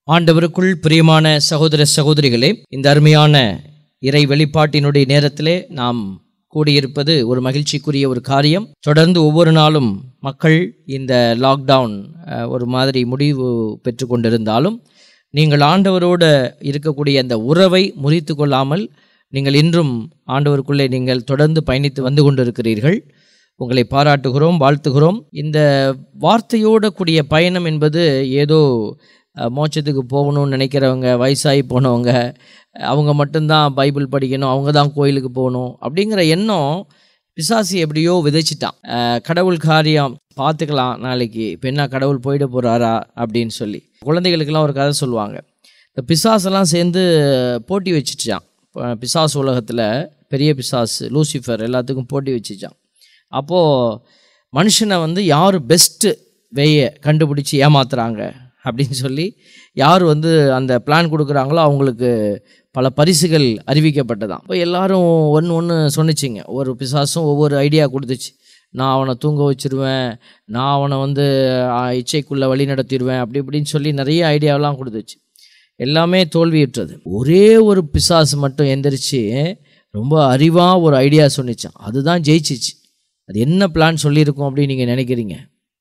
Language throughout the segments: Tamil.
ஆண்டவருக்குள் பிரியமான சகோதர சகோதரிகளே இந்த அருமையான இறை வெளிப்பாட்டினுடைய நேரத்திலே நாம் கூடியிருப்பது ஒரு மகிழ்ச்சிக்குரிய ஒரு காரியம் தொடர்ந்து ஒவ்வொரு நாளும் மக்கள் இந்த லாக்டவுன் அஹ், ஒரு மாதிரி முடிவு பெற்று கொண்டிருந்தாலும் நீங்கள் ஆண்டவரோடு இருக்கக்கூடிய அந்த உறவை முறித்து கொள்ளாமல் நீங்கள் இன்றும் ஆண்டவருக்குள்ளே நீங்கள் தொடர்ந்து பயணித்து வந்து கொண்டிருக்கிறீர்கள் உங்களை பாராட்டுகிறோம் வாழ்த்துகிறோம் இந்த வார்த்தையோட கூடிய பயணம் என்பது ஏதோ அஹ், மோட்சத்துக்கு போகணும்னு நினைக்கிறவங்க வயசாகி போனவங்க அவங்க மட்டும்தான் பைபிள் படிக்கணும் அவங்க தான் கோயிலுக்கு போகணும் அப்படிங்கிற எண்ணம் பிசாசு எப்படியோ விதைச்சிட்டான் அஹ், கடவுள் காரியம் பார்த்துக்கலாம் நாளைக்கு இப்போ என்ன கடவுள் போயிட போகிறாரா அப்படின்னு சொல்லி குழந்தைகளுக்கெல்லாம் ஒரு கதை சொல்லுவாங்க இந்த பிசாசெல்லாம் சேர்ந்து போட்டி வச்சுச்சான் ப- பிசாசு உலகத்தில் பெரிய பிசாசு லூசிஃபர் எல்லாத்துக்கும் போட்டி வச்சுச்சான் அப்போது மனுஷனை வந்து யார் பெஸ்ட்டு வேயை கண்டுபிடிச்சி ஏமாத்துறாங்க அப்படின்னு சொல்லி யார் வந்து அந்த பிளான் கொடுக்குறாங்களோ அவங்களுக்கு பல பரிசுகள் அறிவிக்கப்பட்டதாம் இப்போ எல்லாரும் ஒன்று ஒன்று சொன்னிச்சிங்க ஒரு பிசாசும் ஒவ்வொரு ஐடியா கொடுத்துச்சு நான் அவனை தூங்க வச்சிருவேன் நான் அவனை வந்து ஆ, இச்சைக்குள்ளே வழி நடத்திடுவேன் அப்படி இப்படின்னு சொல்லி நிறைய ஐடியாவெல்லாம் கொடுத்துச்சு எல்லாமே தோல்வியுற்றது ஒரே ஒரு பிசாசு மட்டும் எந்திரிச்சு ரொம்ப அறிவாக ஒரு ஐடியா சொன்னிச்சான் அதுதான் ஜெயிச்சிச்சு அது என்ன பிளான் சொல்லியிருக்கோம் அப்படின்னு நீங்கள் நினைக்கிறீங்க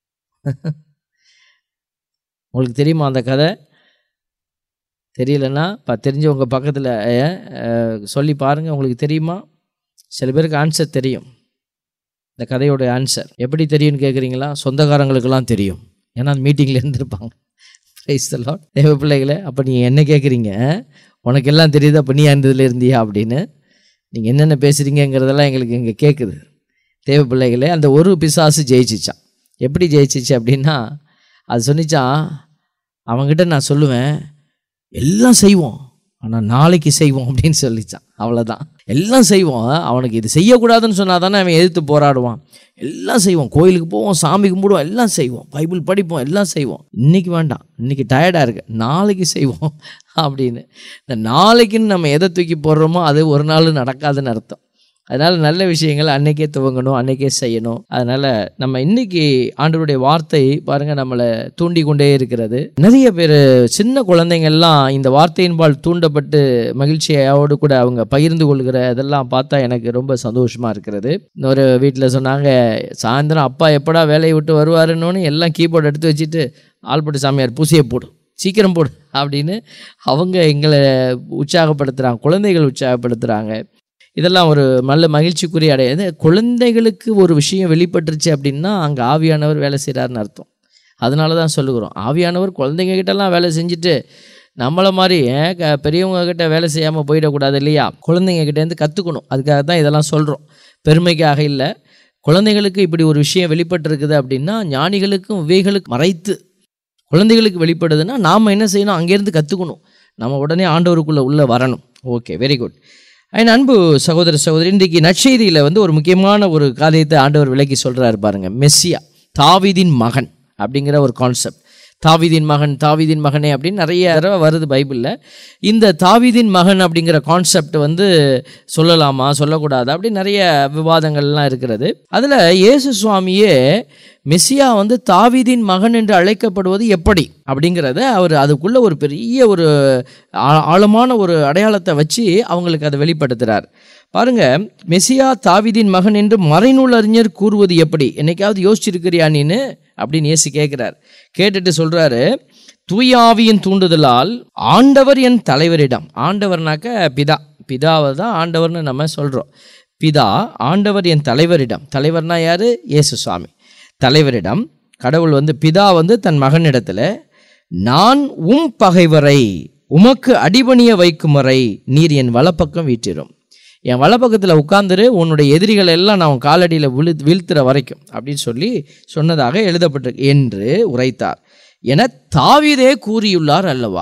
உங்களுக்கு தெரியுமா அந்த கதை தெரியலன்னா இப்போ தெரிஞ்சவங்க பக்கத்தில் சொல்லி பாருங்கள் உங்களுக்கு தெரியுமா சில பேருக்கு ஆன்சர் தெரியும் இந்த கதையோட ஆன்சர் எப்படி தெரியும்னு கேட்குறீங்களா சொந்தக்காரங்களுக்கெல்லாம் தெரியும் ஏன்னா அந்த மீட்டிங்கில் இருந்திருப்பாங்க பிரைஸ் தலாம் தேவ பிள்ளைகளே அப்போ நீங்கள் என்ன கேட்குறீங்க உனக்கு எல்லாம் தெரியுது அப்போ நீ அந்த இதில் இருந்தியா அப்படின்னு நீங்கள் என்னென்ன பேசுகிறீங்கிறதெல்லாம் எங்களுக்கு இங்கே கேட்குது தேவ பிள்ளைகளே அந்த ஒரு பிசாசு ஜெயிச்சிச்சான் எப்படி ஜெயிச்சிச்சு அப்படின்னா அது சொன்னிச்சான் அவன்கிட்ட நான் சொல்லுவேன் எல்லாம் செய்வோம் ஆனால் நாளைக்கு செய்வோம் அப்படின்னு சொல்லிச்சான் அவ்வளோதான் எல்லாம் செய்வோம் அவனுக்கு இது செய்யக்கூடாதுன்னு சொன்னால் தானே அவன் எதிர்த்து போராடுவான் எல்லாம் செய்வோம் கோயிலுக்கு போவோம் சாமி கும்பிடுவோம் எல்லாம் செய்வோம் பைபிள் படிப்போம் எல்லாம் செய்வோம் இன்னைக்கு வேண்டாம் இன்னைக்கு டயர்டாக இருக்கு நாளைக்கு செய்வோம் அப்படின்னு இந்த நாளைக்குன்னு நம்ம எதை தூக்கி போடுறோமோ அது ஒரு நாள் நடக்காதுன்னு அர்த்தம் அதனால் நல்ல விஷயங்கள் அன்னைக்கே துவங்கணும் அன்னைக்கே செய்யணும் அதனால் நம்ம இன்னைக்கு ஆண்டவருடைய வார்த்தை பாருங்க நம்மளை தூண்டி கொண்டே இருக்கிறது நிறைய பேர் சின்ன குழந்தைங்கள்லாம் இந்த வார்த்தையின்பால் தூண்டப்பட்டு மகிழ்ச்சியோடு கூட அவங்க பகிர்ந்து கொள்கிற இதெல்லாம் பார்த்தா எனக்கு ரொம்ப சந்தோஷமாக இருக்கிறது இன்னொரு வீட்டில் சொன்னாங்க சாயந்தரம் அப்பா எப்படா வேலையை விட்டு வருவாருன்னு எல்லாம் கீபோர்டு எடுத்து வச்சுட்டு ஆள்பட்டு சாமியார் பூசியை போடு சீக்கிரம் போடு அப்படின்னு அவங்க எங்களை உற்சாகப்படுத்துகிறாங்க குழந்தைகள் உற்சாகப்படுத்துகிறாங்க இதெல்லாம் ஒரு நல்ல மகிழ்ச்சிக்குரிய அடைய குழந்தைகளுக்கு ஒரு விஷயம் வெளிப்பட்டுருச்சு அப்படின்னா அங்கே ஆவியானவர் வேலை செய்கிறாருன்னு அர்த்தம் அதனால தான் சொல்லுகிறோம் ஆவியானவர் குழந்தைங்க கிட்டலாம் வேலை செஞ்சுட்டு நம்மளை மாதிரி ஏன் க பெரியவங்க கிட்ட வேலை செய்யாமல் போயிடக்கூடாது இல்லையா குழந்தைங்க கிட்டேருந்து கற்றுக்கணும் அதுக்காக தான் இதெல்லாம் சொல்கிறோம் பெருமைக்காக இல்லை குழந்தைகளுக்கு இப்படி ஒரு விஷயம் வெளிப்பட்டிருக்குது அப்படின்னா ஞானிகளுக்கும் விவேகளுக்கும் மறைத்து குழந்தைகளுக்கு வெளிப்படுதுன்னா நாம் என்ன செய்யணும் அங்கேருந்து கற்றுக்கணும் நம்ம உடனே ஆண்டவருக்குள்ளே உள்ளே வரணும் ஓகே வெரி குட் என் அன்பு சகோதர சகோதரி இன்றைக்கு நற்செய்தியில் வந்து ஒரு முக்கியமான ஒரு காரியத்தை ஆண்டவர் விளக்கி சொல்கிறாரு பாருங்க மெஸ்ஸியா தாவீதின் மகன் அப்படிங்கிற ஒரு கான்செப்ட் தாவீதின் மகன் தாவீதின் மகனே அப்படின்னு நிறைய தடவை வருது பைபிளில் இந்த தாவீதின் மகன் அப்படிங்கிற கான்செப்ட் வந்து சொல்லலாமா சொல்லக்கூடாதா அப்படி நிறைய விவாதங்கள்லாம் இருக்கிறது அதில் இயேசு சுவாமியே மெஸ்ஸியா வந்து தாவீதின் மகன் என்று அழைக்கப்படுவது எப்படி அப்படிங்கிறத அவர் அதுக்குள்ள ஒரு பெரிய ஒரு ஆ- ஆழமான ஒரு அடையாளத்தை வச்சு அவங்களுக்கு அதை வெளிப்படுத்துகிறார் பாருங்க மெஸ்ஸியா தாவீதின் மகன் என்று மறைநூல் அறிஞர் கூறுவது எப்படி என்னைக்காவது யோசிச்சிருக்கிறியா நீன்னு அப்படின்னு இயேசு கேட்குறார் கேட்டுட்டு சொல்றாரு தூயாவியின் தூண்டுதலால் ஆண்டவர் என் தலைவரிடம் ஆண்டவர்னாக்க பிதா பிதாவை தான் ஆண்டவர்னு நம்ம சொல்கிறோம் பிதா ஆண்டவர் என் தலைவரிடம் தலைவர்னா யாரு இயேசு சுவாமி தலைவரிடம் கடவுள் வந்து பிதா வந்து தன் மகனிடத்துல நான் உம் பகைவரை உமக்கு அடிபணிய வைக்கும் வரை நீர் என் வலப்பக்கம் வீற்றிரும் என் வலப்பக்கத்தில் உட்கார்ந்துரு உன்னுடைய எதிரிகள் எல்லாம் நான் உன் காலடியில் விழு வீழ்த்துற வரைக்கும் அப்படின்னு சொல்லி சொன்னதாக எழுதப்பட்டிருக்கு என்று உரைத்தார் என தாவீதே கூறியுள்ளார் அல்லவா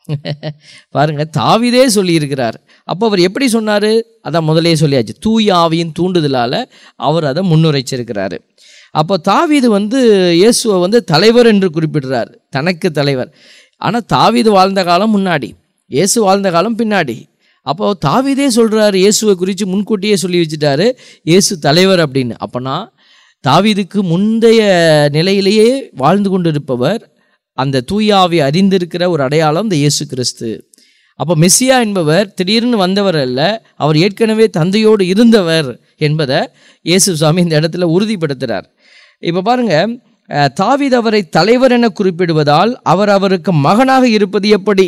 பாருங்க தாவீதே சொல்லியிருக்கிறார் அப்போ அவர் எப்படி சொன்னார் அதான் முதலே சொல்லியாச்சு தூய ஆவியின் தூண்டுதலால் அவர் அதை முன்னுரைச்சிருக்கிறாரு அப்போ தாவீது வந்து இயேசுவை வந்து தலைவர் என்று குறிப்பிடுறார் தனக்கு தலைவர் ஆனால் தாவீது வாழ்ந்த காலம் முன்னாடி இயேசு வாழ்ந்த காலம் பின்னாடி அப்போ தாவீதே சொல்றாரு இயேசுவை குறித்து முன்கூட்டியே சொல்லி வச்சுட்டாரு இயேசு தலைவர் அப்படின்னு அப்போனா தாவீதுக்கு முந்தைய நிலையிலேயே வாழ்ந்து கொண்டிருப்பவர் அந்த தூயாவி அறிந்திருக்கிற ஒரு அடையாளம் இந்த இயேசு கிறிஸ்து அப்போ மெஸ்ஸியா என்பவர் திடீர்னு வந்தவர் அல்ல அவர் ஏற்கனவே தந்தையோடு இருந்தவர் என்பதை இயேசு சுவாமி இந்த இடத்துல உறுதிப்படுத்துகிறார் இப்போ பாருங்க அஹ், தாவீது அவரை தலைவர் என குறிப்பிடுவதால் அவர் அவருக்கு மகனாக இருப்பது எப்படி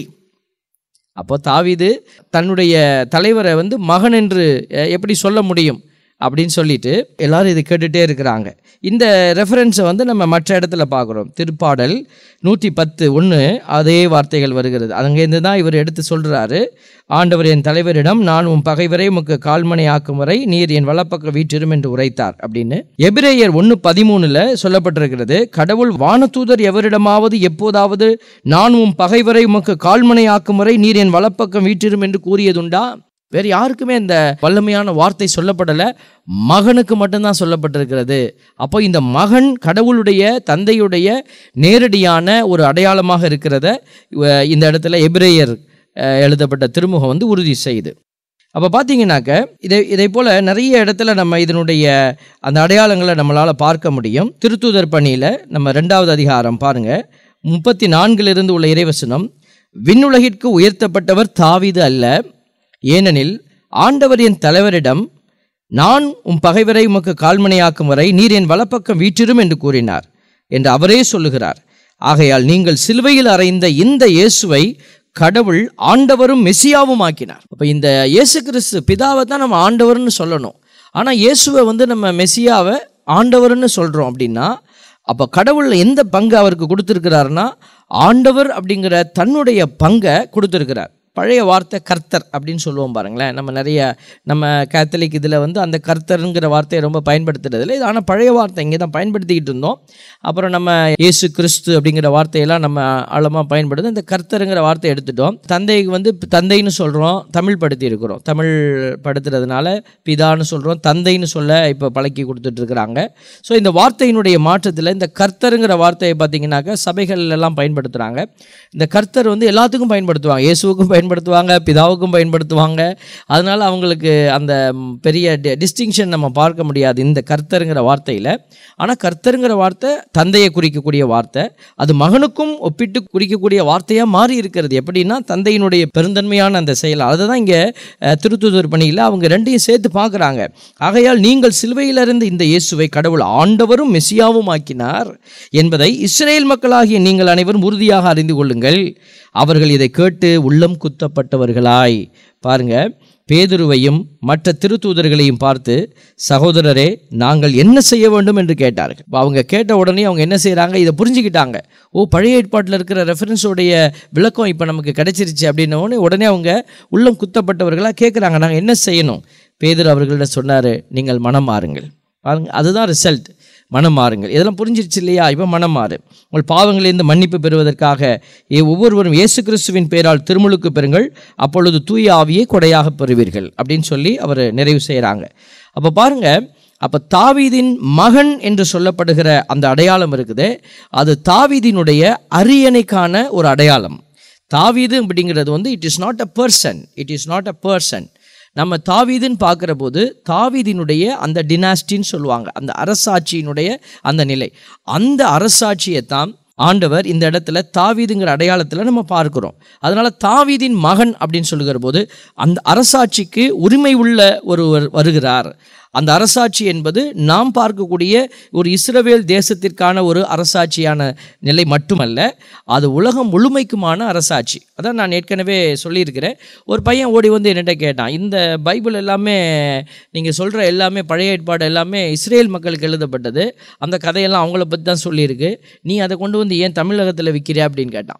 அப்போ தாவீது தன்னுடைய தலைவரை வந்து மகன் என்று அஹ், எப்படி சொல்ல முடியும் அப்படின்னு சொல்லிட்டு எல்லாரும் இது கேட்டுகிட்டே இருக்கிறாங்க இந்த ரெஃபரன்ஸை வந்து நம்ம மற்ற இடத்துல பார்க்குறோம் திருப்பாடல் நூற்றி பத்து ஒன்று அதே வார்த்தைகள் வருகிறது அங்கேருந்து தான் இவர் எடுத்து சொல்கிறாரு ஆண்டவர் என் தலைவரிடம் நான் உன் பகைவரை உமக்கு கால்மனை ஆக்கும் வரை நீர் என் வலப்பக்க வீற்றிரும் என்று உரைத்தார் அப்படின்னு எபிரேயர் ஒன்று பதிமூணுல சொல்லப்பட்டிருக்கிறது கடவுள் வானதூதர் எவரிடமாவது எப்போதாவது நான் உன் பகைவரை உமக்கு கால்மனை ஆக்கும் வரை நீர் என் வலப்பக்கம் வீற்றிரும் என்று கூறியதுண்டா வேறு யாருக்குமே இந்த வல்லமையான வார்த்தை சொல்லப்படலை மகனுக்கு மட்டும்தான் சொல்லப்பட்டிருக்கிறது அப்போ இந்த மகன் கடவுளுடைய தந்தையுடைய நேரடியான ஒரு அடையாளமாக இருக்கிறத இவ- இந்த இடத்துல எபிரேயர் அஹ், எழுதப்பட்ட திருமுகம் வந்து உறுதி செய்யுது அப்போ பார்த்தீங்கன்னாக்க இதை இதை போல் நிறைய இடத்துல நம்ம இதனுடைய அந்த அடையாளங்களை நம்மளால் பார்க்க முடியும் திருத்தூதர் பணியில் நம்ம ரெண்டாவது அதிகாரம் பாருங்கள் முப்பத்தி நான்கிலிருந்து உள்ள இறைவசனம் விண்ணுலகிற்கு உயர்த்தப்பட்டவர் தாவீது அல்ல ஏனெனில் ஆண்டவர் என் தலைவரிடம் நான் உம் பகைவரை உமக்கு கால்மனையாக்கும் வரை நீர் என் வலப்பக்கம் வீற்றிரும் என்று கூறினார் என்று அவரே சொல்லுகிறார் ஆகையால் நீங்கள் சிலுவையில் அறைந்த இந்த இயேசுவை கடவுள் ஆண்டவரும் மெசியாவும் ஆக்கினார் அப்போ இந்த இயேசு கிறிஸ்து பிதாவை தான் நம்ம ஆண்டவர்னு சொல்லணும் ஆனால் இயேசுவை வந்து நம்ம மெசியாவை ஆண்டவர்னு சொல்கிறோம் அப்படின்னா அப்போ கடவுள் எந்த பங்கு அவருக்கு கொடுத்துருக்கிறாருன்னா ஆண்டவர் அப்படிங்கிற தன்னுடைய பங்கை கொடுத்துருக்கிறார் பழைய வார்த்தை கர்த்தர் அப்படின்னு சொல்லுவோம் பாருங்களேன் நம்ம நிறைய நம்ம கேத்தலிக் இதில் வந்து அந்த கர்த்தருங்கிற வார்த்தையை ரொம்ப பயன்படுத்துறது இல்லை இது ஆனால் பழைய வார்த்தை இங்கே தான் பயன்படுத்திக்கிட்டு இருந்தோம் அப்புறம் நம்ம இயேசு கிறிஸ்து அப்படிங்கிற வார்த்தையெல்லாம் நம்ம ஆழமாக பயன்படுது இந்த கர்த்தருங்கிற வார்த்தையை எடுத்துட்டோம் தந்தைக்கு வந்து தந்தைன்னு சொல்கிறோம் தமிழ் படுத்தி இருக்கிறோம் தமிழ் படுத்துறதுனால பிதான்னு சொல்கிறோம் தந்தைன்னு சொல்ல இப்போ பழக்கி கொடுத்துட்ருக்குறாங்க ஸோ இந்த வார்த்தையினுடைய மாற்றத்தில் இந்த கர்த்தருங்கிற வார்த்தையை பார்த்தீங்கன்னாக்கா சபைகள் எல்லாம் பயன்படுத்துகிறாங்க இந்த கர்த்தர் வந்து எல்லாத்துக்கும் பயன்படுத்துவாங்க இயேசுவுக்கும் பயன்படுத்துவாங்க பிதாவுக்கும் பயன்படுத்துவாங்க அதனால் அவங்களுக்கு அந்த ம், பெரிய டிஸ்டிங்ஷன் நம்ம பார்க்க முடியாது இந்த கர்த்தருங்கிற வார்த்தையில் ஆனால் கர்த்தருங்கிற வார்த்தை தந்தையை குறிக்கக்கூடிய வார்த்தை அது மகனுக்கும் ஒப்பிட்டு குறிக்கக்கூடிய வார்த்தையாக மாறி இருக்கிறது எப்படின்னா தந்தையினுடைய பெருந்தன்மையான அந்த செயல் அதை தான் இங்கே திருத்துதர் பணியில் அவங்க ரெண்டையும் சேர்த்து பார்க்குறாங்க ஆகையால் நீங்கள் சிலுவையிலிருந்து இந்த இயேசுவை கடவுள் ஆண்டவரும் மெசியாவும் ஆக்கினார் என்பதை இஸ்ரேல் மக்களாகிய நீங்கள் அனைவரும் உறுதியாக அறிந்து கொள்ளுங்கள் அவர்கள் இதை கேட்டு உள்ளம் குத்தப்பட்டவர்களாய் பாருங்க பேதுருவையும் மற்ற திருத்தூதர்களையும் பார்த்து சகோதரரே நாங்கள் என்ன செய்ய வேண்டும் என்று கேட்டார்கள் அப்ப அவங்க கேட்ட உடனே அவங்க என்ன செய்கிறாங்க இதை புரிஞ்சுக்கிட்டாங்க ஓ பழைய ஏற்பாட்டில் இருக்கிற ரெஃபரன்ஸோடைய விளக்கம் இப்போ நமக்கு கிடைச்சிருச்சு அப்படின்ன உடனே உடனே அவங்க உள்ளம் குத்தப்பட்டவர்களாக கேட்குறாங்க நாங்கள் என்ன செய்யணும் பேதுரு அவர்களிடம் சொன்னார் நீங்கள் மனம் மாறுங்கள் பாருங்க அதுதான் ரிசல்ட் மனம் மாறுங்கள் இதெல்லாம் புரிஞ்சிருச்சு இல்லையா இப்போ மனம் மாறு உங்கள் பாவங்களிலிருந்து மன்னிப்பு பெறுவதற்காக ஏ ஒவ்வொருவரும் இயேசு கிறிஸ்துவின் பெயரால் திருமுழுக்கு பெறுங்கள் அப்பொழுது தூய ஆவியை கொடையாக பெறுவீர்கள் அப்படின்னு சொல்லி அவர் நிறைவு செய்கிறாங்க அப்போ பாருங்க அப்போ தாவீதின் மகன் என்று சொல்லப்படுகிற அந்த அடையாளம் இருக்குது அது தாவீதினுடைய அரியணைக்கான ஒரு அடையாளம் தாவீது அப்படிங்கிறது வந்து it is not a person it is not a person நம்ம தாவீதுன்னு பார்க்குற போது தாவீதினுடைய அந்த டினாஸ்டின்னு சொல்லுவாங்க அந்த அரசாட்சியினுடைய அந்த நிலை அந்த அரசாட்சியை தான் ஆண்டவர் இந்த இடத்துல தாவீதுங்கிற அடையாளத்தில் நம்ம பார்க்கிறோம் அதனால தாவீதின் மகன் அப்படின்னு சொல்லுகிற போது அந்த அரசாட்சிக்கு உரிமை உள்ள ஒருவர் வருகிறார் அந்த அரசாட்சி என்பது நாம் பார்க்கக்கூடிய ஒரு இஸ்ரவேல் தேசத்திற்கான ஒரு அரசாட்சியான நிலை மட்டுமல்ல அது உலகம் முழுமைக்குமான அரசாட்சி அதான் நான் ஏற்கனவே சொல்லியிருக்கிறேன் ஒரு பையன் ஓடி வந்து என்னிட்ட கேட்டான் இந்த பைபிள் எல்லாமே நீங்கள் சொல்கிற எல்லாமே பழைய ஏற்பாடு எல்லாமே இஸ்ரேல் மக்களுக்கு எழுதப்பட்டது அந்த கதையெல்லாம் அவங்கள பற்றி தான் சொல்லியிருக்கு நீ அதை கொண்டு வந்து ஏன் தமிழகத்தில் விற்கிறியா அப்படின்னு கேட்டான்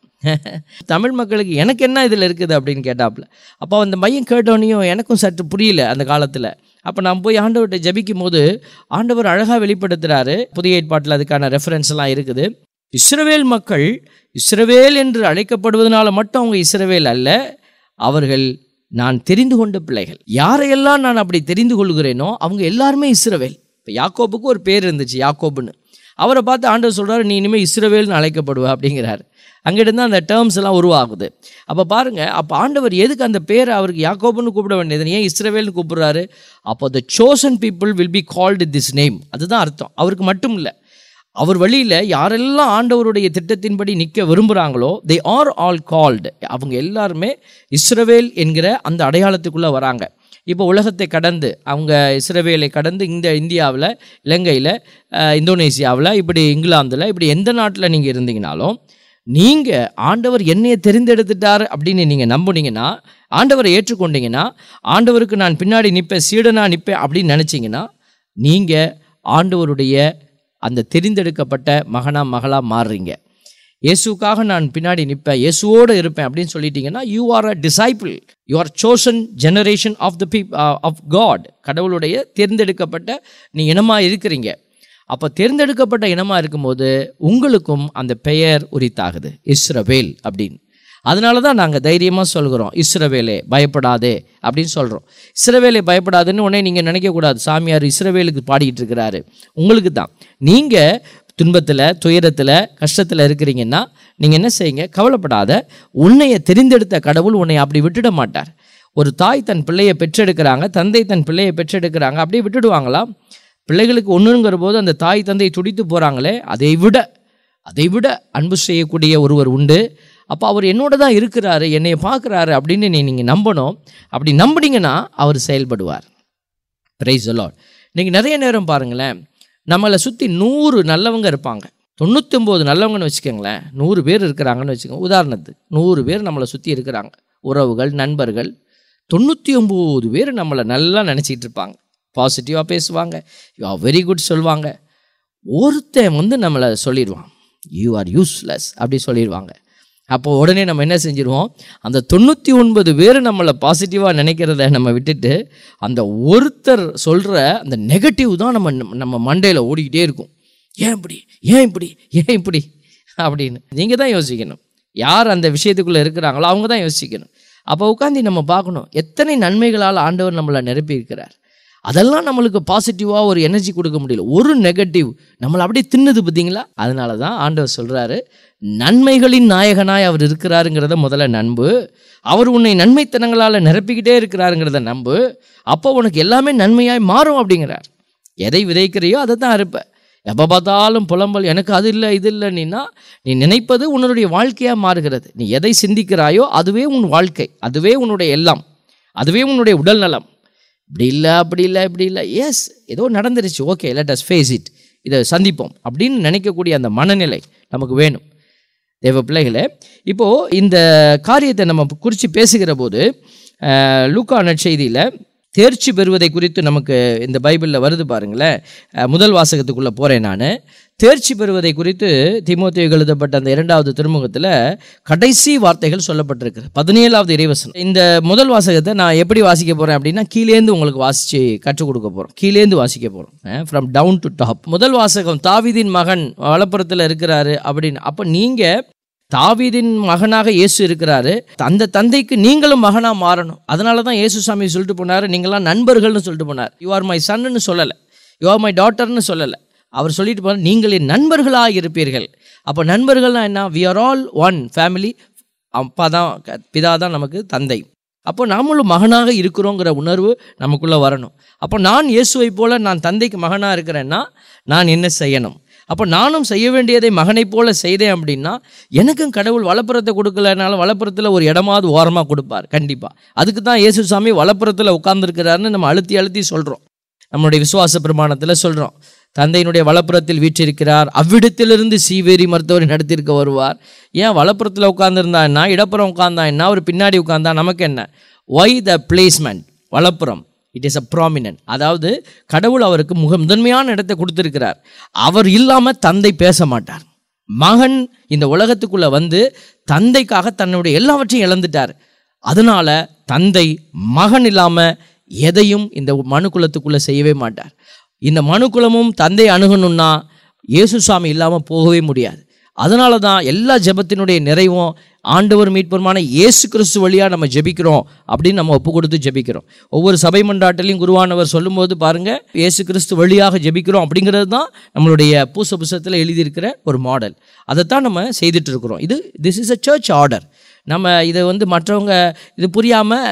தமிழ் மக்களுக்கு எனக்கு என்ன இதில் இருக்குது அப்படின்னு கேட்டாப்புல அப்போ அந்த பையன் கேட்டோன்னையும் எனக்கும் சற்று புரியல அந்த காலத்தில் அப்போ நான் போய் ஆண்டவர்கிட்ட ஜெபிக்கும் போது ஆண்டவர் அழகாக வெளிப்படுத்துகிறாரு புதிய ஏற்பாட்டில் அதுக்கான ரெஃபரன்ஸ் எல்லாம் இருக்குது இஸ்ரவேல் மக்கள் இஸ்ரவேல் என்று அழைக்கப்படுவதனால மட்டும் அவங்க இஸ்ரவேல் அல்ல அவர்கள் நான் தெரிந்து கொண்ட பிள்ளைகள் யாரையெல்லாம் நான் அப்படி தெரிந்து கொள்கிறேனோ அவங்க எல்லாருமே இஸ்ரவேல் இப்போ யாக்கோபுக்கு ஒரு பேர் இருந்துச்சு யாக்கோபுன்னு அவரை பார்த்து ஆண்டவர் சொல்றாரு நீ இனிமேல் இஸ்ரவேல்னு அழைக்கப்படுவ அப்படிங்கிறார் அங்கிருந்து அந்த டேர்ம்ஸ் எல்லாம் உருவாகுது அப்போ பாருங்க அப்போ ஆண்டவர் எதுக்கு அந்த பேரை அவருக்கு யாக்கோபுன்னு கூப்பிட வேண்டியது ஏன் இஸ்ரவேல்னு கூப்பிடுறாரு அப்போ the chosen people will be called this name அதுதான் அர்த்தம் அவருக்கு மட்டும் இல்லை அவர் வழியில் யாரெல்லாம் ஆண்டவருடைய திட்டத்தின்படி நிற்க விரும்புகிறாங்களோ தே ஆர் ஆல் கால்டு அவங்க எல்லாருமே இஸ்ரவேல் என்கிற அந்த அடையாளத்துக்குள்ளே வராங்க இப்போ உலகத்தை கடந்து அவங்க இஸ்ரவேலை கடந்து இந்த இந்தியாவில் இலங்கையில் இந்தோனேசியாவில் இப்படி இங்கிலாந்தில் இப்படி எந்த நாட்டில் நீங்கள் இருந்தீங்கனாலும் நீங்கள் ஆண்டவர் என்னையை தெரிந்தெடுத்துட்டார் அப்படின்னு நீங்கள் நம்புனீங்கன்னா ஆண்டவரை ஏற்றுக்கொண்டீங்கன்னா ஆண்டவருக்கு நான் பின்னாடி நிற்பேன் சீடனாக நிற்பேன் அப்படின்னு நினச்சிங்கன்னா நீங்கள் ஆண்டவருடைய அந்த தெரிந்தெடுக்கப்பட்ட மகனா மகளா மாறுறீங்க இயேசுக்காக நான் பின்னாடி நிற்பேன் இயேசுவோடு இருப்பேன் அப்படின்னு சொல்லிட்டீங்கன்னா you are a disciple you are chosen generation of the peep of God கடவுளுடைய தேர்ந்தெடுக்கப்பட்ட நீ இனமாக இருக்கிறீங்க அப்போ தேர்ந்தெடுக்கப்பட்ட இனமாக இருக்கும்போது உங்களுக்கும் அந்த பெயர் உரித்தாகுது இஸ்ரவேல் அப்படின்னு அதனால தான் நாங்கள் தைரியமாக சொல்கிறோம் இஸ்ரவேலே பயப்படாதே அப்படின்னு சொல்கிறோம் இஸ்ரவேலை பயப்படாதுன்னு உடனே நீங்கள் நினைக்கக்கூடாது சாமியார் இஸ்ரவேலுக்கு பாடிக்கிட்டு இருக்கிறாரு உங்களுக்கு தான் நீங்கள் துன்பத்தில் துயரத்தில் கஷ்டத்தில் இருக்கிறீங்கன்னா நீங்கள் என்ன செய்யுங்க கவலைப்படாத உன்னைய தெரிந்தெடுத்த கடவுள் உன்னை அப்படி விட்டுட மாட்டார் ஒரு தாய் தன் பிள்ளையை பெற்றெடுக்கிறாங்க தந்தை தன் பிள்ளையை பெற்றெடுக்கிறாங்க அப்படியே விட்டுடுவாங்களா பிள்ளைகளுக்கு ஒன்றுங்கிற போது அந்த தாய் தந்தை துடித்து போகிறாங்களே அதை விட அதை விட அன்பு செய்யக்கூடிய ஒருவர் உண்டு அப்போ அவர் என்னோட தான் இருக்கிறாரு என்னை பார்க்குறாரு அப்படின்னு நீ நீங்கள் நம்பணும் அப்படி நம்புனீங்கன்னா அவர் செயல்படுவார் பிரைஸ் லார்ட் நீங்கள் நிறைய நேரம் பாருங்களேன் நம்மளை சுற்றி நூறு நல்லவங்க இருப்பாங்க தொண்ணூத்தொம்பது நல்லவங்கன்னு வச்சுக்கோங்களேன் நூறு பேர் இருக்கிறாங்கன்னு வச்சுக்கோங்க உதாரணத்துக்கு நூறு பேர் நம்மளை சுற்றி இருக்கிறாங்க உறவுகள் நண்பர்கள் தொண்ணூற்றி ஒம்பது பேர் நம்மளை நல்லா நினச்சிட்டு இருப்பாங்க பாசிட்டிவாக பேசுவாங்க யூ ஆர் வெரி குட் சொல்லுவாங்க ஒருத்தன் வந்து நம்மளை சொல்லிடுவான் யூ ஆர் யூஸ்லெஸ் அப்படி சொல்லிடுவாங்க அப்போ உடனே நம்ம என்ன செஞ்சிருவோம் அந்த தொண்ணூற்றி ஒன்பது பேர் நம்மளை பாசிட்டிவாக நினைக்கிறத நம்ம விட்டுட்டு அந்த ஒருத்தர் சொல்கிற அந்த நெகட்டிவ் தான் நம்ம நம்ம மண்டையில் ஓடிக்கிட்டே இருக்கும் ஏன் இப்படி ஏன் இப்படி ஏன் இப்படி அப்படின்னு நீங்கள் தான் யோசிக்கணும் யார் அந்த விஷயத்துக்குள்ளே இருக்கிறாங்களோ அவங்க தான் யோசிக்கணும் அப்போ உட்காந்து நம்ம பார்க்கணும் எத்தனை நன்மைகளால் ஆண்டவர் நம்மளை நிரப்பி இருக்கிறார் அதெல்லாம் நம்மளுக்கு பாசிட்டிவாக ஒரு எனர்ஜி கொடுக்க முடியல ஒரு நெகட்டிவ் நம்மளை அப்படியே தின்னுது பார்த்தீங்களா அதனால தான் ஆண்டவர் சொல்கிறாரு நன்மைகளின் நாயகனாய் அவர் இருக்கிறாருங்கிறத முதல்ல நம்பு அவர் உன்னை நன்மைத்தனங்களால் நிரப்பிக்கிட்டே இருக்கிறாருங்கிறத நம்பு அப்போ உனக்கு எல்லாமே நன்மையாய் மாறும் அப்படிங்கிறார் எதை விதைக்கிறையோ அதை தான் அறுப்ப எப்போ பார்த்தாலும் புலம்பல் எனக்கு அது இல்லை இது இல்லைன்னா நீ நினைப்பது உன்னுடைய வாழ்க்கையாக மாறுகிறது நீ எதை சிந்திக்கிறாயோ அதுவே உன் வாழ்க்கை அதுவே உன்னுடைய எல்லாம் அதுவே உன்னுடைய உடல் நலம் இப்படி இல்லை அப்படி இல்லை இப்படி இல்லை எஸ் ஏதோ நடந்துருச்சு okay let us face it இதை சந்திப்போம் அப்படின்னு நினைக்கக்கூடிய அந்த மனநிலை நமக்கு வேணும் தேவ பிள்ளைகளே இப்போது இந்த காரியத்தை நம்ம குறித்து பேசுகிற போது அஹ், லூக்கா நற்செய்தியில் தேர்ச்சி பெறுவதை குறித்து நமக்கு இந்த பைபிளில் வருது பாருங்களேன் அஹ், முதல் வாசகத்துக்குள்ளே போகிறேன் நான் தேர்ச்சி பெறுவதை குறித்து திமுக எழுதப்பட்ட அந்த இரண்டாவது திருமுகத்தில் கடைசி வார்த்தைகள் சொல்லப்பட்டிருக்கு பதினேழாவது இறைவசனம் இந்த முதல் வாசகத்தை நான் எப்படி வாசிக்க போகிறேன் அப்படின்னா கீழேந்து உங்களுக்கு வாசித்து கற்றுக் கொடுக்க போகிறோம் கீழேந்து வாசிக்க போகிறோம் ஃப்ரம் டவுன் டு டாப் முதல் வாசகம் தாவீதின் மகன் வலப்புறத்தில் இருக்கிறாரு அப்படின்னு அப்போ நீங்கள் தாவீதின் மகனாக இயேசு இருக்கிறாரு அந்த தந்தைக்கு நீங்களும் மகனா மாறணும் அதனால தான் இயேசு சாமி சொல்லிட்டு போனாரு நீங்களாம் நண்பர்கள்னு சொல்லிட்டு போனார் யூ ஆர் மை சன்னு சொல்லலை யூ ஆர் மை டாட்டர்னு சொல்லலை அவர் சொல்லிட்டு போனார் நீங்கள் என் நண்பர்களாக இருப்பீர்கள் அப்போ நண்பர்கள்னா என்ன we are all one family அப்பா தான் க- பிதா தான் நமக்கு தந்தை அப்போ நாமளும் மகனாக இருக்கிறோங்கிற உணர்வு நமக்குள்ளே வரணும் அப்போ நான் இயேசுவை போல நான் தந்தைக்கு மகனாக இருக்கிறேன்னா நான் என்ன செய்யணும் அப்போ நானும் செய்ய வேண்டியதை மகனைப் போல செய்தேன் அப்படின்னா எனக்கும் கடவுள் வலப்புறத்தை கொடுக்கலனாலும் வலப்புறத்தில் ஒரு இடமாவது ஓரமாக கொடுப்பார் கண்டிப்பாக அதுக்கு தான் இயேசு சாமி வலப்புறத்தில் உட்கார்ந்துருக்கிறாருன்னு நம்ம அழுத்தி அழுத்தி சொல்கிறோம் நம்மளுடைய விசுவாச பிரமாணத்தில் சொல்கிறோம் தந்தையினுடைய வலப்புறத்தில் வீற்றிருக்கிறார் அவ்விடத்திலிருந்து சீவேரி மருத்துவரை நடத்தியிருக்க வருவார் ஏன் வலப்புறத்தில் உட்காந்துருந்தா என்ன இடப்புறம் உட்கார்ந்தா என்ன ஒரு பின்னாடி உட்கார்ந்தா நமக்கு என்ன ஒய் த பிளேஸ்மெண்ட் வலப்புறம் இட் இஸ் அ ப்ராமினன்ட் அதாவது கடவுள் அவருக்கு முக முதன்மையான இடத்தை கொடுத்திருக்கிறார் அவர் இல்லாமல் தந்தை பேச மாட்டார் மகன் இந்த உலகத்துக்குள்ள வந்து தந்தைக்காக தன்னுடைய எல்லாவற்றையும் இழந்துட்டார் அதனால தந்தை மகன் இல்லாமல் எதையும் இந்த மனுக்குலத்துக்குள்ளே செய்யவே மாட்டார் இந்த மனுக்குலமும் தந்தை அணுகணும்னா இயேசு சாமி இல்லாமல் போகவே முடியாது அதனால தான் எல்லா ஜெபத்தினுடைய நிறைவும் ஆண்டவர் மீட்பருமான இயேசு கிறிஸ்து வழியாக நம்ம ஜெபிக்கிறோம் அப்படின்னு நம்ம ஒப்பு கொடுத்து ஜெபிக்கிறோம் ஒவ்வொரு சபை மன்றாட்டிலையும் குருவானவர் சொல்லும்போது பாருங்க இயேசு கிறிஸ்து வழியாக ஜெபிக்கிறோம் அப்படிங்கிறது தான் நம்மளுடைய பூச புஸ்தகத்தில் எழுதியிருக்கிற ஒரு மாடல் அதைத்தான் நம்ம செய்துட்டு இருக்கிறோம் இது this is a church order நம்ம இதை வந்து மற்றவங்க இது புரியாமல்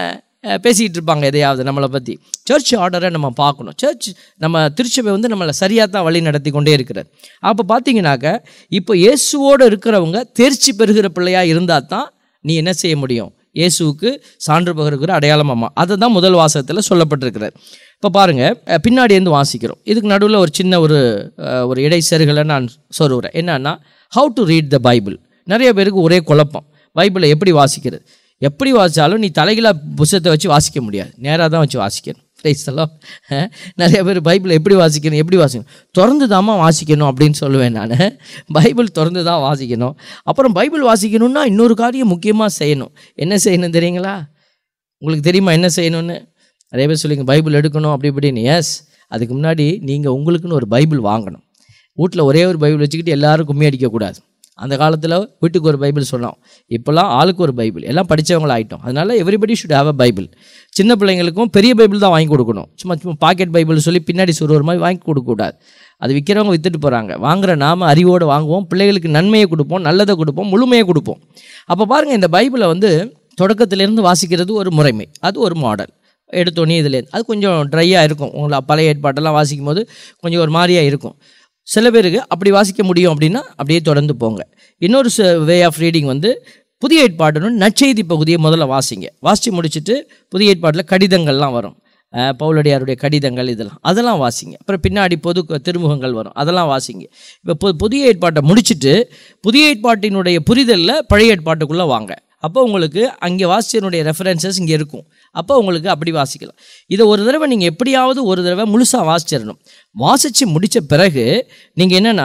அஹ், பேசிக்கிட்டு இருப்பாங்க எதையாவது நம்மளை பற்றி சர்ச் ஆர்டரை நம்ம பார்க்கணும் சர்ச் நம்ம திருச்சபை வந்து நம்மளை சரியாக தான் வழி நடத்தி கொண்டே இருக்கிறார் அப்போ பார்த்தீங்கன்னாக்க இப்போ இயேசுவோடு இருக்கிறவங்க தேர்ச்சி பெறுகிற பிள்ளையாக இருந்தால் தான் நீ என்ன செய்ய முடியும் இயேசுவுக்கு சான்று பகருகிற அடையாளமாமா அதை தான் முதல் வாசகத்தில் சொல்லப்பட்டிருக்கிறார் இப்போ பாருங்கள் பின்னாடி இருந்து வாசிக்கிறோம் இதுக்கு நடுவில் ஒரு சின்ன ஒரு அஹ், ஒரு இடைச்செருகளை நான் சொல்லுறேன் என்னன்னா how to read the Bible நிறைய பேருக்கு ஒரே குழப்பம் பைபிளை எப்படி வாசிக்கிறது எப்படி வாசித்தாலும் நீ தலைகீழ புத்தகத்தை வச்சு வாசிக்க முடியாது நேராக தான் வச்சு வாசிக்கணும் ரைஸ் எல்லாம் நிறைய பேர் பைபிளை எப்படி வாசிக்கணும் எப்படி வாசிக்கணும் திறந்து தாம்மா வாசிக்கணும் அப்படின்னு சொல்லுவேன் நான் பைபிள் திறந்து தான் வாசிக்கணும் அப்புறம் பைபிள் வாசிக்கணும்னா இன்னொரு காரியம் முக்கியமாக செய்யணும் என்ன செய்யணும் தெரியுங்களா உங்களுக்கு தெரியுமா என்ன செய்யணும்னு நிறைய பேர் சொல்லுங்க பைபிள் எடுக்கணும் அப்படி இப்படின்னு எஸ் அதுக்கு முன்னாடி நீங்கள் உங்களுக்குன்னு ஒரு பைபிள் வாங்கணும் வீட்டில் ஒரே ஒரு பைபிள் வச்சுக்கிட்டு எல்லாரும் கும்மி அடிக்கக்கூடாது அந்த காலத்தில் வீட்டுக்கு ஒரு பைபிள் சொன்னோம் இப்போல்லாம் ஆளுக்கு ஒரு பைபிள் எல்லாம் படித்தவங்கள ஆகிட்டோம் அதனால everybody should have a Bible சின்ன பிள்ளைங்களுக்கும் பெரிய பைபிள் தான் வாங்கி கொடுக்கணும் சும்மா சும்மா பாக்கெட் பைபிள் சொல்லி பின்னாடி ஒரு மாதிரி வாங்கி கொடுக்கக்கூடாது அது விற்கிறவங்க வித்துட்டு போகிறாங்க வாங்குற நாம அறிவோடு வாங்குவோம் பிள்ளைகளுக்கு நன்மையை கொடுப்போம் நல்லதை கொடுப்போம் முழுமையை கொடுப்போம் அப்போ பாருங்கள் இந்த பைபிளை வந்து தொடக்கத்திலேருந்து வாசிக்கிறது ஒரு முறைமை அது ஒரு மாடல் எடுத்தோன்னே இதில் அது கொஞ்சம் ட்ரையாக இருக்கும் உங்களை பழைய ஏற்பாட்டெல்லாம் வாசிக்கும் போது கொஞ்சம் ஒரு மாதிரியாக இருக்கும் சில பேருக்கு அப்படி வாசிக்க முடியும் அப்படின்னா அப்படியே தொடர்ந்து போங்க இன்னொரு வே ஆஃப் ரீடிங் வந்து புதிய ஏற்பாடுன்னு நற்செய்தி பகுதியை முதல்ல வாசிங்க வாசித்து முடிச்சுட்டு புதிய ஏற்பாட்டில் கடிதங்கள்லாம் வரும் அஹ் பவுலடியாருடைய கடிதங்கள் இதெல்லாம் அதெல்லாம் வாசிங்க அப்புறம் பின்னாடி பொது க- திருமுகங்கள் வரும் அதெல்லாம் வாசிங்க இப்போ பு- புதிய ஏற்பாட்டை முடிச்சுட்டு புதிய ஏற்பாட்டினுடைய புரிதலில் பழைய ஏற்பாட்டுக்குள்ளே வாங்க அப்போ உங்களுக்கு அங்கே வாசிச்சனுடைய ரெஃபரன்சஸ் இங்கே இருக்கும் அப்போ உங்களுக்கு அப்படி வாசிக்கலாம் இதை ஒரு தடவை நீங்கள் எப்படியாவது ஒரு தடவை முழுசாக வாசிச்சிடணும் வாசித்து முடித்த பிறகு நீங்கள் என்னென்னா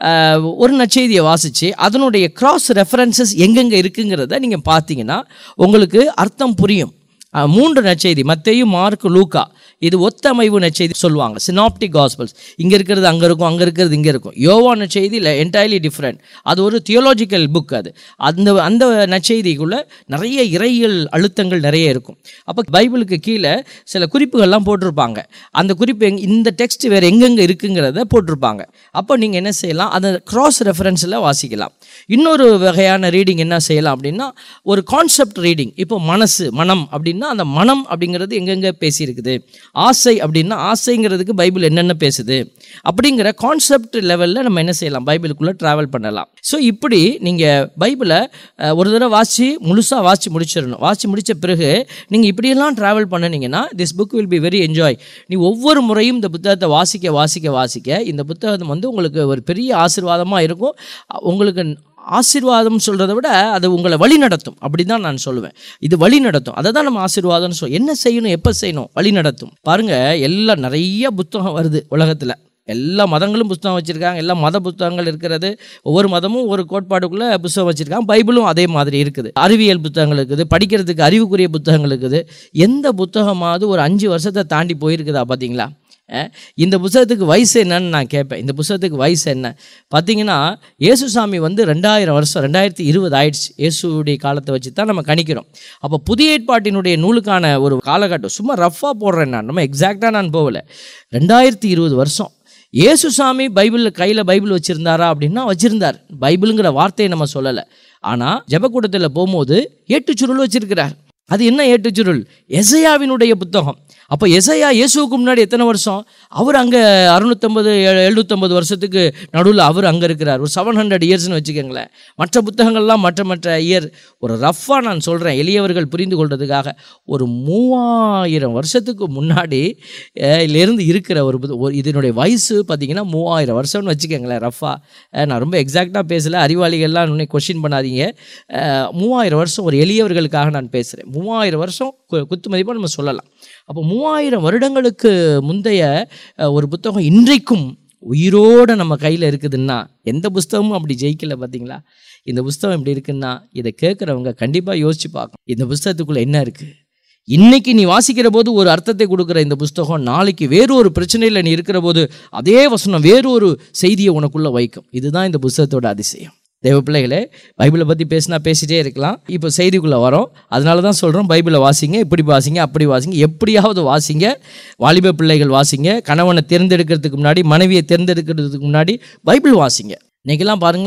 ஒரு நற்செய்தியை வாசித்து அதனுடைய கிராஸ் ரெஃபரன்சஸ் எங்கெங்கே இருக்குங்கிறத நீங்கள் பார்த்தீங்கன்னா உங்களுக்கு அர்த்தம் புரியும் அஹ், மூன்று நற்செய்தி மத்தேயு மார்க் லூக்கா இது ஒத்தமைவு நற்செய்தி சொல்லுவாங்க சினாப்டிக் காஸ்பல்ஸ் இங்கே இருக்கிறது அங்கே இருக்கும் அங்கே இருக்கிறது இங்கே இருக்கும் யோவா நற்செய்தி இல்லை என்டையர்லி டிஃப்ரெண்ட் அது ஒரு தியோலாஜிக்கல் புக் அது அந்த அந்த நற்செய்திக்குள்ளே நிறைய இறையியல் அழுத்தங்கள் நிறைய இருக்கும் அப்போ பைபிளுக்கு கீழே சில குறிப்புகள்லாம் போட்டிருப்பாங்க அந்த குறிப்பு எங் இந்த டெக்ஸ்ட் வேறு எங்கெங்கே இருக்குங்கிறத போட்டிருப்பாங்க அப்போ நீங்கள் என்ன செய்யலாம் அதை கிராஸ் ரெஃபரன்ஸில் வாசிக்கலாம் இன்னொரு வகையான ரீடிங் என்ன செய்யலாம் அப்படின்னா ஒரு கான்செப்ட் ரீடிங் இப்போ மனசு மனம் அப்படின்னா அந்த மனம் அப்படிங்கிறது எங்கெங்கே பேசியிருக்குது ஆசை அப்படின்னா ஆசைங்கிறதுக்கு பைபிள் என்னென்ன பேசுது அப்படிங்கிற கான்செப்ட் லெவலில் நம்ம என்ன செய்யலாம் பைபிளுக்குள்ளே ட்ராவல் பண்ணலாம் ஸோ இப்படி நீங்கள் பைபிளை அஹ், ஒரு தடவை வாசி முழுசாக வாசி முடிச்சிடணும் வாசி முடித்த பிறகு நீங்கள் இப்படியெல்லாம் ட்ராவல் பண்ணினீங்கன்னா this book will be very enjoy நீ ஒவ்வொரு முறையும் இந்த புத்தகத்தை வாசிக்க வாசிக்க வாசிக்க இந்த புத்தகம் வந்து உங்களுக்கு ஒரு பெரிய ஆசீர்வாதமாக இருக்கும் அஹ், உங்களுக்கு ஆசீர்வாதம் சொல்கிறத விட அது உங்களை வழி நடத்தும் அப்படி தான் நான் சொல்லுவேன் இது வழி நடத்தும் அதை தான் நம்ம ஆசீர்வாதம்னு சொல் என்ன செய்யணும் எப்போ செய்யணும் வழி நடத்தும் பாருங்கள் எல்லாம் நிறைய புத்தகம் வருது உலகத்தில் எல்லா மதங்களும் புத்தகம் வச்சுருக்காங்க எல்லா மத புத்தகங்கள் இருக்கிறது ஒவ்வொரு மதமும் ஒரு கோட்பாடுக்குள்ளே புத்தகம் வச்சுருக்காங்க பைபிளும் அதே மாதிரி இருக்குது அறிவியல் புத்தகங்கள் இருக்குது படிக்கிறதுக்கு அறிவுக்குரிய புத்தகங்கள் இருக்குது எந்த புத்தகமாவது ஒரு அஞ்சு வருஷத்தை தாண்டி போயிருக்குதா பார்த்தீங்களா அஹ், இந்த புத்தகத்துக்கு வயசு என்னன்னு நான் கேட்பேன் இந்த புத்தகத்துக்கு வயசு என்ன பார்த்தீங்கன்னா இயேசுசாமி வந்து ரெண்டாயிரம் வருஷம் ரெண்டாயிரத்தி இருபது ஆயிடுச்சு இயேசுடைய காலத்தை வச்சு தான் நம்ம கணிக்கிறோம் அப்போ புதிய ஏற்பாட்டினுடைய நூலுக்கான ஒரு காலகட்டம் சும்மா ரஃப்பாக போடுறேன் நான் நம்ம எக்ஸாக்டாக நான் போகல ரெண்டாயிரத்தி இருபது வருஷம் இயேசுசாமி பைபிளில் கையில் பைபிள் வச்சுருந்தாரா அப்படின்னா வச்சுருந்தார் பைபிளுங்கிற வார்த்தையை நம்ம சொல்லலை ஆனால் ஜெபக்கூடத்தில் போகும்போது ஏட்டுச் சுருள் வச்சிருக்கிறார் அது என்ன ஏட்டுச் சுருள் எசையாவினுடைய புத்தகம் அப்போ எசையா இயேசுவுக்கு முன்னாடி எத்தனை வருஷம் அவர் அங்கே அறுநூத்தம்பது எழுநூத்தம்பது வருஷத்துக்கு நடுவில் அவர் அங்கே இருக்கிறார் ஒரு செவன் ஹண்ட்ரட் இயர்ஸ்னு வச்சுக்கோங்களேன் மற்ற புத்தகங்கள்லாம் மற்ற மற்ற இயர் ஒரு ரஃப்பாக நான் சொல்கிறேன் எளியவர்கள் புரிந்து கொள்றதுக்காக ஒரு மூவாயிரம் வருஷத்துக்கு முன்னாடி அஹ், இதிலிருந்து இருக்கிற ஒரு புத்த- ஒரு இதனுடைய வயசு பார்த்தீங்கன்னா மூவாயிரம் வருஷம்னு வச்சுக்கோங்களேன் ரஃபாக நான் ரொம்ப எக்ஸாக்டாக பேசல அறிவாளிகள்லாம் இன்னும் கொஷின் பண்ணாதீங்க அஹ், மூவாயிரம் வருஷம் ஒரு எளியவர்களுக்காக நான் பேசுகிறேன் மூவாயிரம் வருஷம் கு- குத்து மதிப்பாக நம்ம சொல்லலாம் அப்போ மூவாயிரம் வருடங்களுக்கு முந்தைய அஹ், ஒரு புத்தகம் இன்றைக்கும் உயிரோட நம்ம கையில் இருக்குதுன்னா எந்த புஸ்தகமும் அப்படி ஜெயிக்கல பார்த்தீங்களா இந்த புஸ்தகம் இப்படி இருக்குன்னா இதை கேட்குறவங்க கண்டிப்பாக யோசிச்சு பார்க்கணும் இந்த புஸ்தகத்துக்குள்ளே என்ன இருக்குது இன்னைக்கு நீ வாசிக்கிற போது ஒரு அர்த்தத்தை கொடுக்குற இந்த புஸ்தகம் நாளைக்கு வேறு ஒரு பிரச்சனையில் நீ இருக்கிற போது அதே வசனம் வேறு ஒரு செய்தியை உனக்குள்ள வைக்கும் இதுதான் இந்த புஸ்தகத்தோட அதிசயம் தேவ பிள்ளைகளே பைபிளை பற்றி பேசினா பேசிட்டே இருக்கலாம் இப்போ செய்திக்குள்ளே வரோம் அதனால தான் சொல்கிறோம் பைபிளை வாசிங்க இப்படி வாசிங்க அப்படி வாசிங்க எப்படியாவது வாசிங்க வாலிப பிள்ளைகள் வாசிங்க கணவனை தேர்ந்தெடுக்கிறதுக்கு முன்னாடி மனைவியை தேர்ந்தெடுக்கிறதுக்கு முன்னாடி பைபிள் வாசிங்க இன்னைக்கெல்லாம் பாருங்களேன்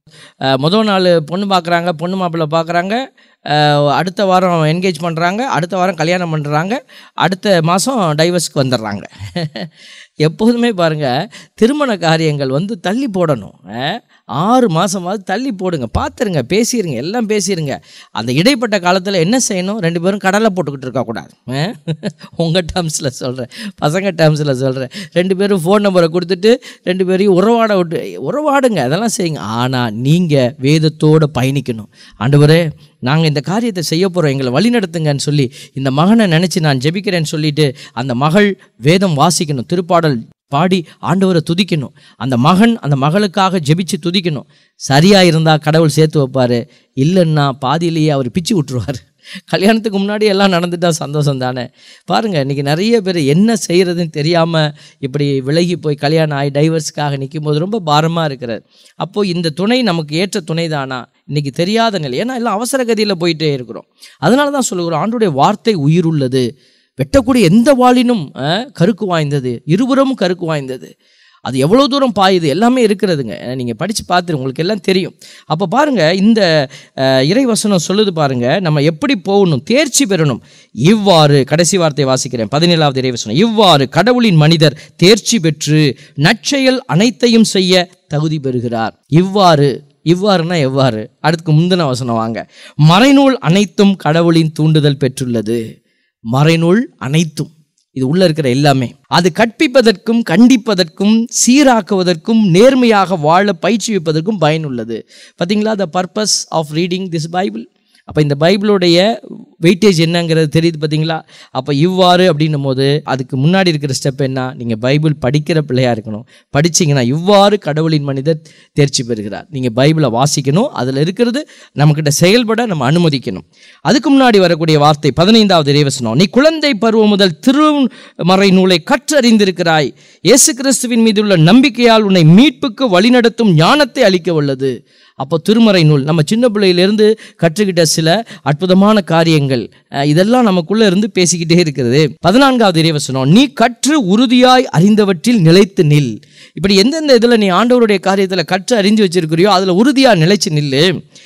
அஹ், முதல் நாள் பொண்ணு பார்க்குறாங்க பொண்ணு மாப்பிள்ளை பார்க்குறாங்க அடுத்த வாரம் என்கேஜ் பண்ணுறாங்க அடுத்த வாரம் கல்யாணம் பண்ணுறாங்க அடுத்த மாதம் டைவர்ஸ்க்கு வந்துடுறாங்க எப்போதுமே பாருங்கள் திருமண காரியங்கள் வந்து தள்ளி போடணும் அஹ், ஆறு மாதமாவது தள்ளி போடுங்க பார்த்துருங்க பேசிடுங்க எல்லாம் பேசிடுங்க அந்த இடைப்பட்ட காலத்தில் என்ன செய்யணும் ரெண்டு பேரும் கடலை போட்டுக்கிட்டு இருக்கக்கூடாது உங்கள் டேர்ம்ஸில் சொல்கிறேன் பசங்க டேர்ம்ஸில் சொல்கிறேன் ரெண்டு பேரும் ஃபோன் நம்பரை கொடுத்துட்டு ரெண்டு பேரையும் உறவாட விட்டு உறவாடுங்க அதெல்லாம் செய்யுங்க ஆனால் நீங்கள் வேதத்தோடு பயணிக்கணும் ஆண்டவரே நாங்கள் இந்த காரியத்தை செய்ய போகிறோம் எங்களை வழிநடத்துங்கன்னு சொல்லி இந்த மகனை நினச்சி நான் ஜெபிக்கிறேன்னு சொல்லிட்டு அந்த மகள் வேதம் வாசிக்கணும் திருப்பாடல் பாடி ஆண்டவரை துதிக்கணும் அந்த மகன் அந்த மகளுக்காக ஜெபிச்சு துதிக்கணும் சரியாக இருந்தால் கடவுள் சேர்த்து வைப்பார் இல்லைன்னா பாதியிலேயே அவர் பிச்சு விட்டுருவார் கல்யாணத்துக்கு முன்னாடி எல்லாம் நடந்துட்டா சந்தோஷம் தானே பாருங்கள் இன்றைக்கி நிறைய பேர் என்ன செய்கிறதுன்னு தெரியாமல் இப்படி விலகி போய் கல்யாணம் ஆகி டைவர்ஸ்க்காக நிற்கும் போது ரொம்ப பாரமாக இருக்கிறது அப்போது இந்த துணை நமக்கு ஏற்ற துணை தானா இன்றைக்கி தெரியாத நிலை ஏன்னா எல்லாம் அவசர கதியில் போயிட்டே இருக்கிறோம் அதனால தான் சொல்லுகிறோம் ஆண்டுடைய வார்த்தை உயிர் உள்ளது வெட்டக்கூடிய எந்த வாளினும் அஹ், கருக்கு வாய்ந்தது இருபுறமும் கருக்கு வாய்ந்தது அது எவ்வளோ தூரம் பாயுது எல்லாமே இருக்கிறதுங்க நீங்கள் படித்து பார்த்துரு உங்களுக்கு எல்லாம் தெரியும் அப்போ பாருங்கள் இந்த அஹ், இறைவசனம் சொல்லுது பாருங்கள் நம்ம எப்படி போகணும் தேர்ச்சி பெறணும் இவ்வாறு கடைசி வார்த்தை வாசிக்கிறேன் பதினேழாவது இறைவசனம் இவ்வாறு கடவுளின் மனிதர் தேர்ச்சி பெற்று நற்செயல் அனைத்தையும் செய்ய தகுதி பெறுகிறார் இவ்வாறு இவ்வாறுனா எவ்வாறு அடுத்துக்கு முந்தின வசனம் வாங்க மறைநூல் அனைத்தும் கடவுளின் தூண்டுதல் பெற்றுள்ளது மறைநூல் அனைத்தும் இது உள்ள இருக்கிற எல்லாமே அது கற்பிப்பதற்கும் கண்டிப்பதற்கும் சீராக்குவதற்கும் நேர்மையாக வாழ பயிற்சிவிப்பதற்கும் பயனுள்ளது பார்த்தீங்களா the purpose of reading this Bible அப்போ இந்த பைபிளுடைய வெயிட்டேஜ் என்னங்கிறது தெரியுது பார்த்தீங்களா அப்போ இவ்வாறு அப்படின்னும் போது அதுக்கு முன்னாடி இருக்கிற ஸ்டெப் என்ன நீங்கள் பைபிள் படிக்கிற பிள்ளையா இருக்கணும் படிச்சீங்கன்னா இவ்வாறு கடவுளின் மனிதர் தேர்ச்சி பெறுகிறார் நீங்கள் பைபிளை வாசிக்கணும் அதில் இருக்கிறது நம்மக்கிட்ட செயல்பட நம்ம அனுமதிக்கணும் அதுக்கு முன்னாடி வரக்கூடிய வார்த்தை பதினைந்தாவது இறைவசனம் நீ குழந்தை பருவம் முதல் திருமறை நூலை கற்றறிந்திருக்கிறாய் இயேசு கிறிஸ்துவின் மீது உள்ள நம்பிக்கையால் உன்னை மீட்புக்கு வழிநடத்தும் ஞானத்தை அளிக்க உள்ளது அப்போ திருமறை நூல் நம்ம சின்ன பிள்ளையிலேருந்து கற்றுக்கிட்ட சில அற்புதமான காரியங்கள் அஹ், இதெல்லாம் நமக்குள்ள இருந்து பேசிக்கிட்டே இருக்கிறது பதினான்காவது இறைவசனம் நீ கற்று உறுதியாய் அறிந்தவற்றில் நிலைத்து நில் இப்படி எந்தெந்த இதில் நீ ஆண்டவருடைய காரியத்தில் கற்று அறிஞ்சு வச்சிருக்கிறியோ அதில் உறுதியாக நிலைச்சு நில்லு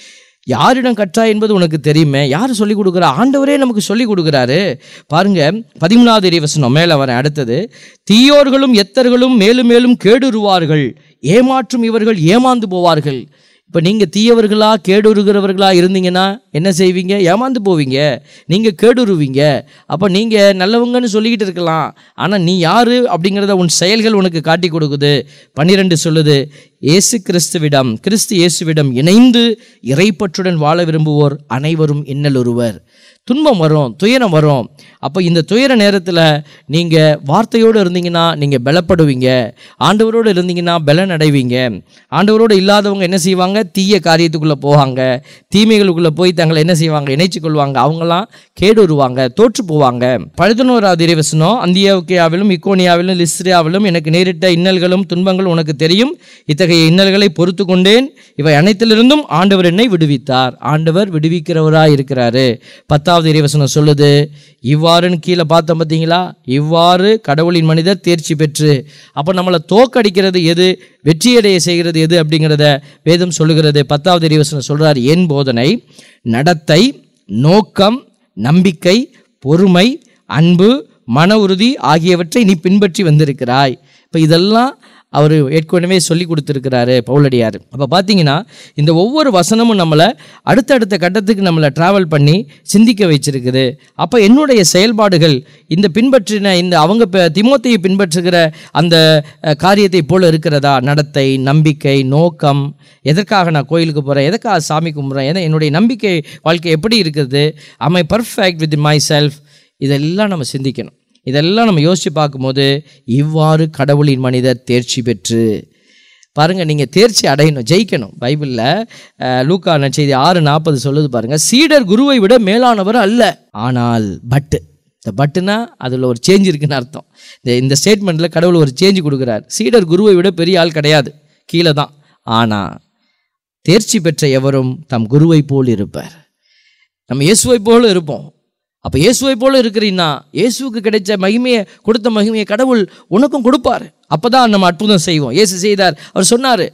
யாரிடம் கற்றா என்பது உனக்கு தெரியுமே யார் சொல்லிக் கொடுக்குறா ஆண்டவரே நமக்கு சொல்லிக் கொடுக்குறாரு பாருங்க பதிமூணாவது இறைவசனம் மேலே வரேன் அடுத்தது தீயோர்களும் எத்தர்களும் மேலும் மேலும் கேடுருவார்கள் ஏமாற்றும் இவர்கள் ஏமாந்து போவார்கள் இப்போ நீங்கள் தீயவர்களா கேடுருகிறவர்களா இருந்தீங்கன்னா என்ன செய்வீங்க ஏமாந்து போவீங்க நீங்கள் கேடுருவீங்க அப்போ நீங்கள் நல்லவங்கன்னு சொல்லிக்கிட்டு இருக்கலாம் ஆனால் நீ யார் அப்படிங்கிறத உன் செயல்கள் உனக்கு காட்டி கொடுக்குது பன்னிரெண்டு சொல்லுது இயேசு கிறிஸ்துவிடம் கிறிஸ்து இயேசுவிடம் இணைந்து இறைப்பற்றுடன் வாழ விரும்புவோர் அனைவரும் இன்னலுருவர் துன்பம் வரும் துயரம் வரும் அப்போ இந்த துயர நேரத்தில் நீங்கள் வார்த்தையோடு இருந்தீங்கன்னா நீங்கள் பலப்படுவீங்க ஆண்டவரோடு இருந்தீங்கன்னா பலன் அடைவீங்க ஆண்டவரோடு இல்லாதவங்க என்ன செய்வாங்க தீய காரியத்துக்குள்ளே போவாங்க தீமைகளுக்குள்ளே போய் தங்களை என்ன செய்வாங்க இணைச்சு கொள்வாங்க அவங்களாம் கேடுருவாங்க தோற்று போவாங்க பழுதனோராவது இறைவசனம் அந்தியோக்கியாவிலும் இக்கோனியாவிலும் லிஸ்ரியாவிலும் எனக்கு நேரிட்ட இன்னல்களும் துன்பங்களும் உனக்கு தெரியும் இத்தகைய இன்னல்களை பொறுத்து கொண்டேன் இவை அனைத்திலிருந்தும் ஆண்டவர் என்னை விடுவித்தார் ஆண்டவர் விடுவிக்கிறவராய் இருக்கிறாரு பத்தாவது இறைவசனம் சொல்லுது இவ்வாறுன்னு கீழே பார்த்தோம் பார்த்தீங்களா இவ்வாறு கடவுளின் மனிதர் தேர்ச்சி பெற்று அப்போ நம்மளை தோக்கடிக்கிறது எது வெற்றியடைய செய்கிறது எது அப்படிங்கிறத வேதம் சொல்லுகிறது பத்தாவது இறைவசனம் சொல்றார் என் போதனை நடத்தை நோக்கம் நம்பிக்கை பொறுமை அன்பு மன உறுதி ஆகியவற்றை நீ பின்பற்றி வந்திருக்கிறாய் இப்போ இதெல்லாம் அவர் ஏற்கனவே சொல்லி கொடுத்துருக்கிறாரு பவுலடியார் அப்போ பார்த்தீங்கன்னா இந்த ஒவ்வொரு வசனமும் நம்மளை அடுத்தடுத்த கட்டத்துக்கு நம்மளை ட்ராவல் பண்ணி சிந்திக்க வச்சிருக்குது அப்போ என்னுடைய செயல்பாடுகள் இந்த பின்பற்றின இந்த அவங்க இப்போ திமோத்தையை பின்பற்றுகிற அந்த அஹ், காரியத்தை போல இருக்கிறதா நடத்தை நம்பிக்கை நோக்கம் எதற்காக நான் கோயிலுக்கு போகிறேன் எதற்காக சாமி கும்பிட்றேன் எதை என்னுடைய நம்பிக்கை வாழ்க்கை எப்படி இருக்குது am I perfect with myself இதெல்லாம் நம்ம சிந்திக்கணும் இதெல்லாம் நம்ம யோசித்து பார்க்கும்போது இவ்வாறு கடவுளின் மனிதர் தேர்ச்சி பெற்று பாருங்கள் நீங்கள் தேர்ச்சி அடையணும் ஜெயிக்கணும் பைபிளில் லூக்கா நற்செய்தி ஆறு நாற்பது சொல்லுது பாருங்கள் சீடர் குருவை விட மேலானவர் அல்ல ஆனால் பட்டு இந்த பட்டுனா அதில் ஒரு சேஞ்ச் இருக்குன்னு அர்த்தம் இந்த இந்த ஸ்டேட்மெண்ட்டில் கடவுள் ஒரு சேஞ்ச் கொடுக்குறார் சீடர் குருவை விட பெரிய ஆள் கிடையாது கீழே தான் ஆனால் தேர்ச்சி பெற்ற எவரும் தம் குருவை போல் இருப்பார் நம்ம இயேசுவை போல இருப்போம் அப்போ இயேசுவை போல இருக்கிறீன்னா இயேசுவுக்கு கிடைச்ச மகிமையை கொடுத்த மகிமையை கடவுள் உனக்கும் கொடுப்பார் அப்பதான் நம்ம அற்புதம் செய்வோம் இயேசு செய்தார் அவர் சொன்னார்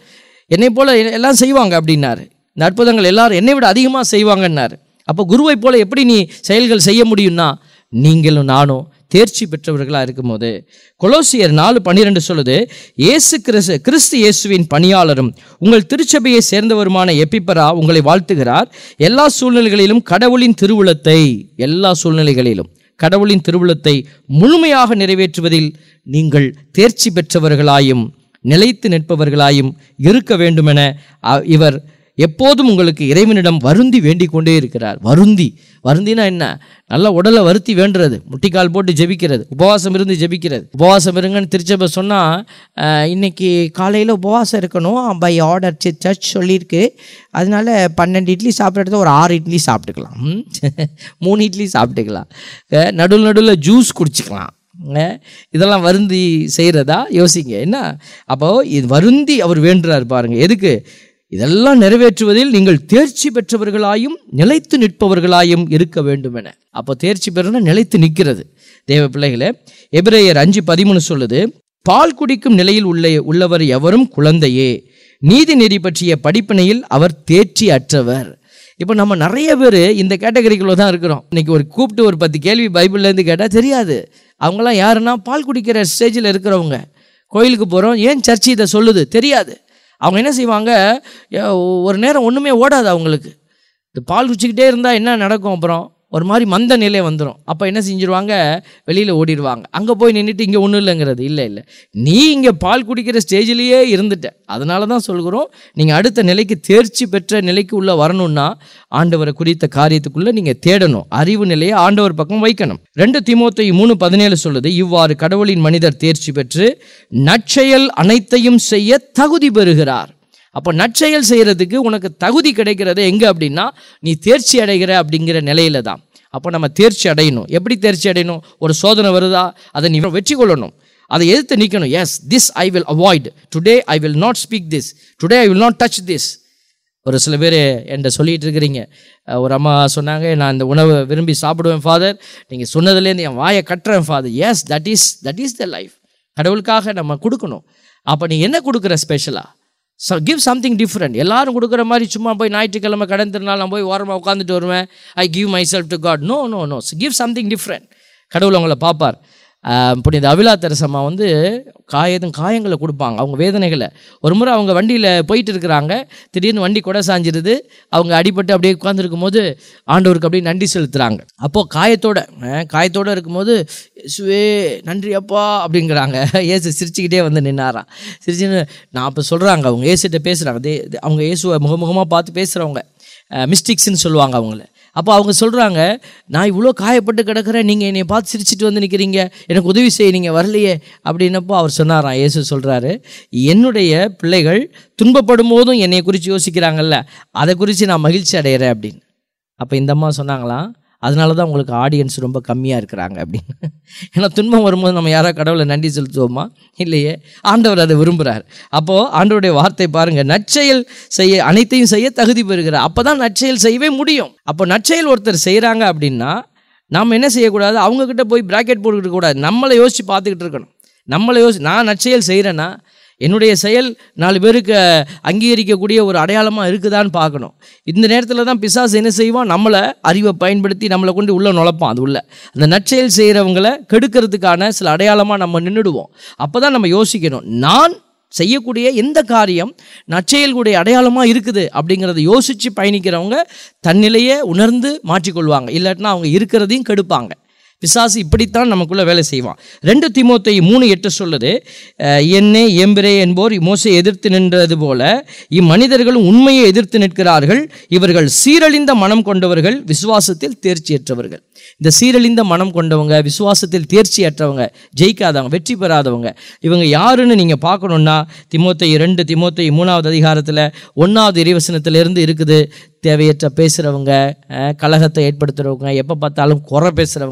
என்னை போல எல்லாம் செய்வாங்க அப்படின்னாரு இந்த அற்புதங்கள் எல்லாரும் என்னை விட அதிகமாக செய்வாங்கன்னாரு அப்போ குருவை போல எப்படி நீ செயல்கள் செய்ய முடியும்னா நீங்களும் நானும் தேர்ச்சி பெற்றவர்களாக இருக்கும்போது கொலோசியர் நாலு பன்னிரெண்டு சொல்லுது இயேசு கிறிஸ்து கிறிஸ்து இயேசுவின் பணியாளரும் உங்கள் திருச்சபையை சேர்ந்தவருமான எப்பிப்பரா உங்களை வாழ்த்துகிறார் எல்லா சூழ்நிலைகளிலும் கடவுளின் திருவுளத்தை எல்லா சூழ்நிலைகளிலும் கடவுளின் திருவுளத்தை முழுமையாக நிறைவேற்றுவதில் நீங்கள் தேர்ச்சி பெற்றவர்களாயும் நிலைத்து நிற்பவர்களாயும் இருக்க வேண்டுமென அ- இவர் எப்போதும் உங்களுக்கு இறைவனிடம் வருந்தி வேண்டிக் கொண்டே இருக்கிறார் வருந்தி வருந்தினா என்ன நல்லா உடலை வருத்தி வேண்டுறது முட்டிக்கால் போட்டு ஜெபிக்கிறது உபவாசம் இருந்து ஜெபிக்கிறது உபவாசம் இருங்கன்னு திருச்சபை சொன்னால் இன்னைக்கு காலையில் உபவாசம் இருக்கணும் பை ஆர்டர் சர்ச் சொல்லியிருக்கு அதனால பன்னெண்டு இட்லி சாப்பிட்றது ஒரு ஆறு இட்லி சாப்பிட்டுக்கலாம் ம்? மூணு இட்லி சாப்பிட்டுக்கலாம் நடுவில் நடுவில் ஜூஸ் குடிச்சிக்கலாம் அஹ் இதெல்லாம் வருந்தி செய்கிறதா யோசிங்க என்ன அப்போ இது வருந்தி அவர் வேண்டுறார் பாருங்க எதுக்கு இதெல்லாம் நிறைவேற்றுவதில் நீங்கள் தேர்ச்சி பெற்றவர்களாயும் நிலைத்து நிற்பவர்களாயும் இருக்க வேண்டும் என அப்போ தேர்ச்சி பெறனா நிலைத்து நிற்கிறது தேவ பிள்ளைகளே எபிரேயர் அஞ்சு பதிமூணு சொல்லுது பால் குடிக்கும் நிலையில் உள்ள உள்ளவர் எவரும் குழந்தையே நீதி நெறி பற்றிய படிப்பினையில் அவர் தேர்ச்சி அற்றவர் இப்போ நம்ம நிறைய பேர் இந்த கேட்டகரிக்குள்ள தான் இருக்கிறோம் இன்னைக்கு ஒரு கூப்பிட்டு ஒரு பத்து கேள்வி பைபிள்லேருந்து கேட்டால் தெரியாது அவங்களாம் யாருன்னா பால் குடிக்கிற ஸ்டேஜில் இருக்கிறவங்க கோயிலுக்கு போகிறோம் ஏன் சர்ச்சு இதை சொல்லுது தெரியாது அவங்க என்ன செய்வாங்க ஏ, ஒரு நேரம் ஒன்றுமே ஓடாது அவங்களுக்கு இந்த பால் குடிச்சிக்கிட்டே இருந்தால் என்ன நடக்கும் அப்புறம் ஒரு மாதிரி மந்த நிலை வந்துடும் அப்போ என்ன செஞ்சிருவாங்க வெளியில் ஓடிடுவாங்க அங்கே போய் நின்றுட்டு இங்கே ஒன்றும் இல்லைங்கிறது இல்லை இல்லை நீ இங்கே பால் குடிக்கிற ஸ்டேஜிலேயே இருந்துட்ட அதனால தான் சொல்கிறோம் நீங்கள் அடுத்த நிலைக்கு தேர்ச்சி பெற்ற நிலைக்கு உள்ளே வரணும்னா ஆண்டவரை குறித்த காரியத்துக்குள்ளே நீங்கள் தேடணும் அறிவு நிலையை ஆண்டவர் பக்கம் வைக்கணும் ரெண்டு திமோத்தை மூணு பதினேழு சொல்லுது இவ்வாறு கடவுளின் மனிதர் தேர்ச்சி பெற்று நற்செயல் அனைத்தையும் செய்ய தகுதி பெறுகிறார் அப்போ நற்செயல் செய்கிறதுக்கு உனக்கு தகுதி கிடைக்கிறது எங்கே அப்படின்னா நீ தேர்ச்சி அடைகிற அப்படிங்கிற நிலையில தான் அப்போ நம்ம தேர்ச்சி அடையணும் எப்படி தேர்ச்சி அடையணும் ஒரு சோதனை வருதா அதை நீ வெற்றி கொள்ளணும் அதை எதிர்த்து நிற்கணும் yes this I will avoid today I will not speak this today I will not touch this ஒரு சில பேர் என்கிட்ட சொல்லிட்டு இருக்கிறீங்க அஹ் ஒரு அம்மா சொன்னாங்க நான் இந்த உணவை விரும்பி சாப்பிடுவேன் ஃபாதர் நீங்கள் சொன்னதுலேருந்து என் வாயை கட்டுறேன் father yes that is that is the life கடவுளுக்காக நம்ம கொடுக்கணும் அப்போ நீ என்ன கொடுக்குற ஸ்பெஷலாக ஸோ கிவ் சம்திங் டிஃப்ரெண்ட் எல்லாரும் கொடுக்குற மாதிரி சும்மா போய் ஞாயிற்றுக்கிழமை கடன் திருநாள் நான் போய் ஓரமாக உட்காந்துட்டு வருவேன் I give myself to God no no no give something different கடவுள் அவங்கள பார்ப்பார் ஆஹ் புனித அவிலா தெரசம்மா வந்து காயதும் காயங்களை கொடுப்பாங்க அவங்க வேதனைகளை ஒரு முறை அவங்க வண்டியில் போயிட்டு இருக்கிறாங்க திடீர்னு வண்டி கொடை சாஞ்சிருது அவங்க அடிபட்டு அப்படியே உட்காந்துருக்கும் போது ஆண்டவருக்கு அப்படியே நன்றி செலுத்துகிறாங்க அப்போது காயத்தோட ஆஹ் காயத்தோட இருக்கும்போது இயேசுவே நன்றி அப்பா அப்படிங்கிறாங்க ஏசு சிரிச்சுக்கிட்டே வந்து நின்னாராம் சிரிச்சுன்னு நான் அப்போ சொல்கிறாங்க அவங்க ஏசுகிட்ட பேசுகிறாங்க தே தே- அவங்க இயேசுவை முகமுகமாக பார்த்து பேசுகிறவங்க மிஸ்டிக்ஸ்ன்னு சொல்லுவாங்க அவங்கள அப்போ அவங்க சொல்கிறாங்க நான் இவ்வளோ காயப்பட்டு கிடக்கிறேன் நீங்கள் என்னை பார்த்து சிரிச்சிட்டு வந்து நிற்கிறீங்க எனக்கு உதவி செய்ய நீங்கள் வரலையே அப்படின்னப்போ அவர் சொன்னாராம் இயேசு சொல்கிறாரு என்னுடைய பிள்ளைகள் துன்பப்படும் போதும் என்னை குறித்து யோசிக்கிறாங்கல்ல அதை குறித்து நான் மகிழ்ச்சி அடைகிறேன் அப்படின்னு அப்போ இந்த அம்மா சொன்னாங்களாம் அதனால தான் உங்களுக்கு ஆடியன்ஸ் ரொம்ப கம்மியாக இருக்கிறாங்க அப்படின்னு ஏன்னா துன்பம் வரும்போது நம்ம யாராவது கடவுளை நன்றி செலுத்துவோமா இல்லையே ஆண்டவர் அதை விரும்புகிறார் அப்போது ஆண்டவருடைய வார்த்தை பாருங்கள் நற்செயல் செய்ய அனைத்தையும் செய்ய தகுதி பெறுகிறார் அப்போ தான் நற்செயல் செய்யவே முடியும் அப்போ நற்செயல் ஒருத்தர் செய்கிறாங்க அப்படின்னா நாம் என்ன செய்யக்கூடாது அவங்கக்கிட்ட போய் பிராக்கெட் போட்டுக்கிட்டு கூடாது நம்மளை யோசித்து பார்த்துக்கிட்டு இருக்கணும் நம்மளை யோசி நான் நற்செயல் செய்கிறேன்னா என்னுடைய செயல் நாலு பேருக்கு அங்கீகரிக்கக்கூடிய ஒரு அடையாளமாக இருக்குதான்னு பார்க்கணும் இந்த நேரத்தில் தான் பிசாசு என்ன செய்வான் நம்மளை அறிவை பயன்படுத்தி நம்மளை கொண்டு உள்ளே நுழைப்பான் அது உள்ள அந்த நற்செயல் செய்கிறவங்கள கெடுக்கிறதுக்கான சில அடையாளமாக நம்ம நின்றுடுவோம் அப்போ தான் நம்ம யோசிக்கணும் நான் செய்யக்கூடிய எந்த காரியம் நற்செயல்களுடைய அடையாளமாக இருக்குது அப்படிங்கிறத யோசித்து பயணிக்கிறவங்க தன்னிலையே உணர்ந்து மாற்றிக்கொள்வாங்க இல்லாட்டினா அவங்க இருக்கிறதையும் கெடுப்பாங்க பிசாசு இப்படித்தான் நமக்குள்ள வேலை செய்வான் ரெண்டு திமோத்தை மூணு எட்டு சொல்லுது அஹ், என்னே எம்பிரே என்போர் மோசை எதிர்த்து நின்றது போல இம்மனிதர்களும் உண்மையை எதிர்த்து நிற்கிறார்கள் இவர்கள் சீரழிந்த மனம் கொண்டவர்கள் விசுவாசத்தில் தேர்ச்சியற்றவர்கள் இந்த சீரழிந்த மனம் கொண்டவங்க விசுவாசத்தில் தேர்ச்சியற்றவங்க ஜெயிக்காதவங்க வெற்றி பெறாதவங்க இவங்க யாருன்னு நீங்கள் பார்க்கணுன்னா திமோத்தை ரெண்டு திமோத்தை மூணாவது அதிகாரத்தில் ஒன்றாவது இறைவசனத்திலிருந்து இருக்குது தேவையற்ற பேசுகிறவங்க கலகத்தை ஏற்படுத்துகிறவங்க எப்போ பார்த்தாலும் குறை பேசுகிறவங்க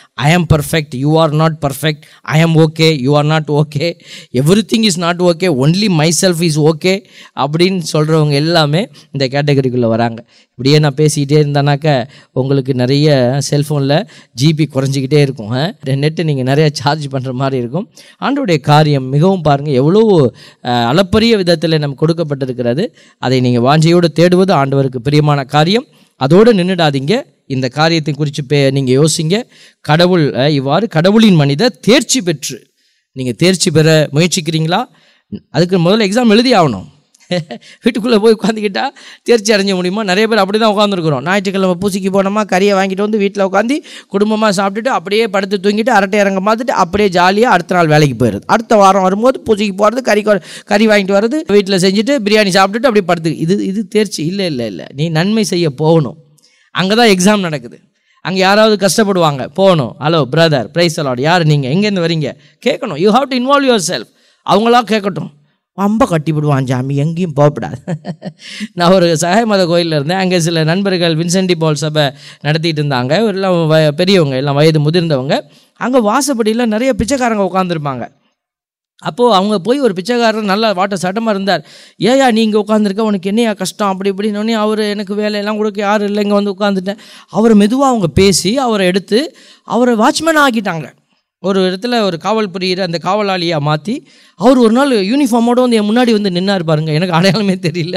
I am perfect you are not perfect I am okay you are not okay everything is not okay only myself is okay அப்படின்னு சொல்கிறவங்க எல்லாமே இந்த கேட்டகரிக்குள்ளே வராங்க இப்படியே நான் பேசிக்கிட்டே இருந்தேனாக்க உங்களுக்கு நிறைய செல்ஃபோனில் ஜிபி குறைஞ்சிக்கிட்டே இருக்கும் நெட்டு நீங்கள் நிறைய சார்ஜ் பண்ணுற மாதிரி இருக்கும் ஆண்டோடைய காரியம் மிகவும் பாருங்கள் எவ்வளோ அஹ், அளப்பரிய விதத்தில் நமக்கு கொடுக்கப்பட்டிருக்கிறது அதை நீங்கள் வாஞ்சையோடு தேடுவது ஆண்டவருக்கு பிரியமான காரியம் அதோடு நின்றுடாதீங்க இந்த காரியத்தை குறித்து பே நீங்கள் யோசிங்க கடவுள் அஹ், இவ்வாறு கடவுளின் மனிதர் தேர்ச்சி பெற்று நீங்கள் தேர்ச்சி பெற முயற்சிக்கிறீங்களா அதுக்கு முதல்ல எக்ஸாம் எழுதி ஆகணும் வீட்டுக்குள்ளே போய் உட்காந்துக்கிட்டா தேர்ச்சி அடைஞ்ச முடியுமா நிறைய பேர் அப்படி தான் உட்காந்துருக்குறோம் ஞாயிற்றுக்கிழமை பூசிக்கு போனோமா கறியை வாங்கிட்டு வந்து வீட்டில் உட்காந்து குடும்பமாக சாப்பிட்டுட்டு அப்படியே படுத்து தூங்கிட்டு அரட்டை இறங்க பார்த்துட்டு அப்படியே ஜாலியாக அடுத்த நாள் வேலைக்கு போயிடுது அடுத்த வாரம் வரும்போது பூஜைக்கு போகிறது கறி கொ- கறி வாங்கிட்டு வர்றது வீட்டில் செஞ்சுட்டு பிரியாணி சாப்பிட்டுட்டு அப்படியே படுத்து இது இது தேர்ச்சி இல்லை இல்லை இல்லை நீ நன்மை செய்ய போகணும் அங்கே தான் எக்ஸாம் நடக்குது அங்கே யாராவது கஷ்டப்படுவாங்க போகணும் ஹலோ பிரதர் பிரைஸ் அலாட் யார் நீங்கள் எங்கேருந்து வரீங்க கேட்கணும் you have to involve yourself அவங்களா கேட்கட்டும் ரொம்ப கட்டி விடுவான் ஜாமி எங்கேயும் போகக்கூடாது நான் ஒரு சகாய மத கோயிலில் இருந்தேன் அங்கே சில நண்பர்கள் வின்சென்டி பால் சபை நடத்திட்டு இருந்தாங்க எல்லாம் வ- பெரியவங்க எல்லாம் வயது முதிர்ந்தவங்க அங்கே வாசப்படியில் நிறைய பிச்சைக்காரங்க உட்காந்துருப்பாங்க அப்போது அவங்க போய் ஒரு பிச்சைக்காரர் நல்லா வாட்ட சட்டமாக இருந்தார் ஏயா நீங்கள் உட்காந்துருக்க உனக்கு என்னையா கஷ்டம் அப்படி இப்படின்னு அவர் எனக்கு வேலையெல்லாம் கொடுக்க யாரும் இல்லை இங்கே வந்து உட்காந்துட்டேன் அவரை மெதுவாக அவங்க பேசி அவரை எடுத்து அவரை வாட்ச்மேன் ஆக்கிட்டாங்க ஒரு இடத்துல ஒரு காவல் புரியிற அந்த காவலாளியாக மாற்றி அவர் ஒரு நாள் யூனிஃபார்மோடு வந்து என் முன்னாடி வந்து நின்னார் பாருங்க எனக்கு அடையாளமே தெரியல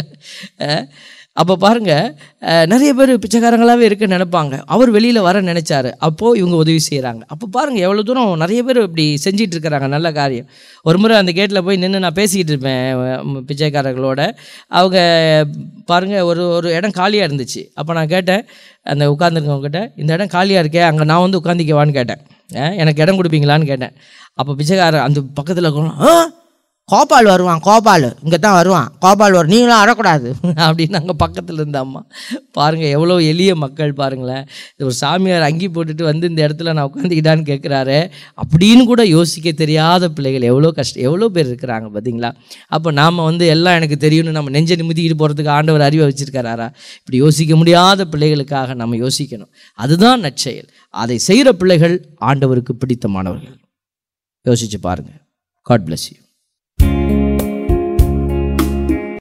அப்போ பாருங்கள் நிறைய பேர் பிச்சைக்காரங்களாகவே இருக்க நினைப்பாங்க அவர் வெளியில் வர நினைச்சாரு அப்போது இவங்க உதவி செய்கிறாங்க அப்போ பாருங்கள் எவ்வளோ தூரம் நிறைய பேர் இப்படி செஞ்சிட்டு இருக்கிறாங்க நல்ல காரியம் ஒரு முறை அந்த கேட்டில் போய் நின்று நான் பேசிக்கிட்டு இருப்பேன் அஹ், பிச்சைக்காரர்களோட அவங்க பாருங்கள் ஒரு ஒரு இடம் காலியாக இருந்துச்சு அப்போ நான் கேட்டேன் அந்த உட்காந்துருக்கவங்க கிட்ட இந்த இடம் காலியாக இருக்கே அங்கே நான் வந்து உட்காந்திக்கவான்னு கேட்டேன் அஹ், எனக்கு இடம் கொடுப்பீங்களான்னு கேட்டேன் அப்போ பிச்சைக்காரர் அந்த பக்கத்தில் இருக்கணும் ஆ கோபால் வருவான் கோபால் இங்கே தான் வருவான் கோபால் வரும் நீங்களும் அறக்கூடாது அப்படின்னு அங்கே பக்கத்தில் இருந்த அம்மா பாருங்கள் எவ்வளோ எளிய மக்கள் பாருங்களேன் இது ஒரு சாமியார் அங்கி போட்டுட்டு வந்து இந்த இடத்துல நான் உட்காந்துக்கிட்டான்னு கேட்குறாரு அப்படின்னு கூட யோசிக்க தெரியாத பிள்ளைகள் எவ்வளோ கஷ்டம் எவ்வளோ பேர் இருக்கிறாங்க பார்த்தீங்களா அப்போ நாம் வந்து எல்லாம் எனக்கு தெரியும்னு நம்ம நெஞ்சை நிமித்திக்கிட்டு போகிறதுக்கு ஆண்டவர் அறிவை வச்சிருக்காரா இப்படி யோசிக்க முடியாத பிள்ளைகளுக்காக நம்ம யோசிக்கணும் அதுதான் நற்செயல் அதை செய்கிற பிள்ளைகள் ஆண்டவருக்கு பிடித்தமானவர்கள் யோசிச்சு பாருங்கள் காட் bless you